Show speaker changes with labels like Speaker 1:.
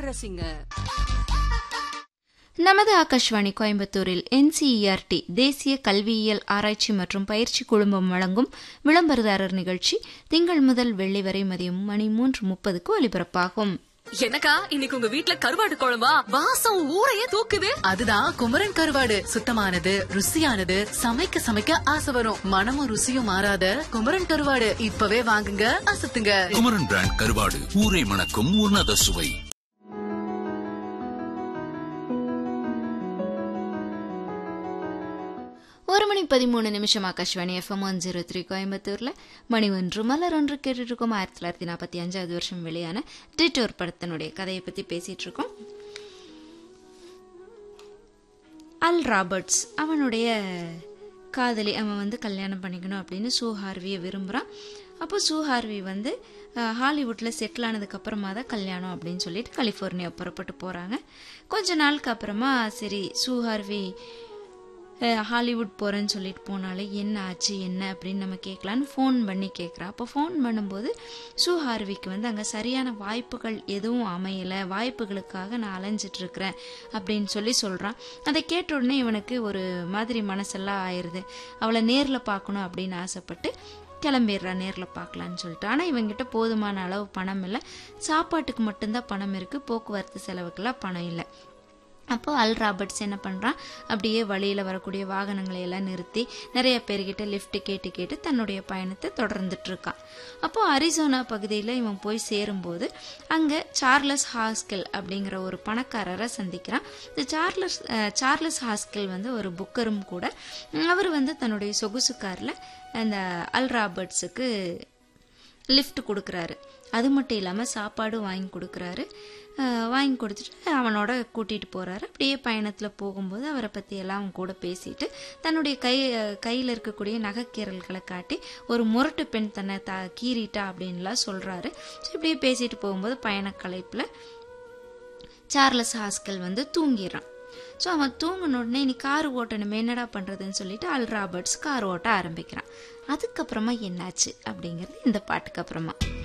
Speaker 1: ரசிங்க
Speaker 2: நமது ஆகாஷ்வாணி கோயம்புத்தூரில் என்சிஇஆர்டி தேசிய கல்வியியல் ஆராய்ச்சி மற்றும் பயிற்சி குழுமம் வழங்கும் விளம்பரதாரர் நிகழ்ச்சி திங்கள் முதல் வெள்ளி வரை மதியம் மணி மூன்று முப்பதுக்கு ஒலிபரப்பாகும்
Speaker 1: என்னக்கா இன்னைக்கு உங்க வீட்ல கருவாடு குழம்பா வாசம் ஊரையே தூக்குது
Speaker 3: அதுதான் குமரன் கருவாடு சுத்தமானது ருசியானது சமைக்க சமைக்க ஆசை வரும் மனமும் ருசியும் மாறாத குமரன் கருவாடு இப்பவே வாங்குங்க அசத்துங்க
Speaker 4: குமரன் பிராண்ட் கருவாடு ஊரை மணக்கும் உன்னத சுவை
Speaker 2: ஒரு மணி பதிமூணு நிமிஷம் Akashvani FM one zero three கோயம்புத்தூர்ல மணி ஒன்று மலர் ஒன்று கேட்டுட்டு இருக்கோம் ஆயிரத்தி தொள்ளாயிரத்தி நாற்பத்தி அஞ்சாவது வருஷம் வெளியான டிட்டோர் படத்தினுடைய கதையை பத்தி பேசிட்டு இருக்கோம் அல் ராபர்ட்ஸ் அவனுடைய காதலி அவன் வந்து கல்யாணம் பண்ணிக்கணும் அப்படின்னு சூ ஹார்வியை விரும்புகிறான் அப்போ சூ ஹார்வி வந்து அஹ், ஹாலிவுட்டில் செட்டில் ஆனதுக்கு அப்புறமா தான் கல்யாணம் அப்படின்னு சொல்லிட்டு கலிஃபோர்னியா புறப்பட்டு போகிறாங்க கொஞ்ச நாளுக்கு அப்புறமா சரி சூ ஹார்வி அஹ், ஹாலிவுட் போகிறேன்னு சொல்லிட்டு போனாலே என்ன ஆச்சு என்ன அப்படின்னு நம்ம கேட்கலான்னு ஃபோன் பண்ணி கேட்குறா அப்போ ஃபோன் பண்ணும்போது சூ ஹார்விக்கு வந்து அங்கே சரியான வாய்ப்புகள் எதுவும் அமையலை வாய்ப்புகளுக்காக நான் அலைஞ்சிட்டு இருக்கிறேன் அப்படின்னு சொல்லி சொல்கிறான் அதை கேட்ட உடனே இவனுக்கு ஒரு மாதிரி மனசெல்லாம் ஆயிடுது அவளை நேரில் பார்க்கணும் அப்படின்னு ஆசைப்பட்டு கிளம்பிடுறான் நேரில் பார்க்கலான்னு சொல்லிட்டு ஆனால் இவங்கிட்ட போதுமான அளவு பணம் இல்லை சாப்பாட்டுக்கு மட்டும்தான் பணம் இருக்குது போக்குவரத்து செலவுக்கெல்லாம் பணம் இல்லை அப்போ அல் ராபர்ட்ஸ் என்ன பண்ணுறான் அப்படியே வழியில் வரக்கூடிய வாகனங்களை எல்லாம் நிறுத்தி நிறைய பேர்கிட்ட லிஃப்ட் கேட்டு கேட்டு தன்னுடைய பயணத்தை தொடர்ந்துட்டு இருக்கான் அப்போ அரிசோனா பகுதியில் இவன் போய் சேரும்போது அங்கே சார்லஸ் ஹாஸ்கல் அப்படிங்கிற ஒரு பணக்காரரை சந்திக்கிறான் இந்த சார்லஸ் அஹ், சார்லஸ் ஹாஸ்கல் வந்து ஒரு புக்கரும் கூட அவர் வந்து தன்னுடைய சொகுசு காரில் அந்த அல் ராபர்ட்ஸுக்கு லிஃப்ட் கொடுக்குறாரு அது மட்டும் இல்லாமல் சாப்பாடு வாங்கி கொடுக்குறாரு அஹ் வாங்கி கொடுத்துட்டு அவனோட கூட்டிகிட்டு போகிறாரு அப்படியே பயணத்தில் போகும்போது அவரை பற்றி எல்லாம் அவன் கூட பேசிட்டு தன்னுடைய கை கையில் இருக்கக்கூடிய நகைக்கீரல்களை காட்டி ஒரு முரட்டு பெண் தன்னை த கீறிட்டா அப்படின்லாம் சொல்கிறாரு ஸோ இப்படியே பேசிட்டு போகும்போது பயணக்கலைப்பில் சார்லஸ் ஹாஸ்கல் வந்து தூங்கிடுறான் ஸோ அவன் தூங்கின உடனே நீ கார் ஓட்டணுமே என்னடா பண்ணுறதுன்னு சொல்லிட்டு அல் ராபர்ட்ஸ் கார் ஓட்ட ஆரம்பிக்கிறான் அதுக்கப்புறமா என்னாச்சு அப்படிங்கிறது இந்த பாட்டுக்கு அப்புறமா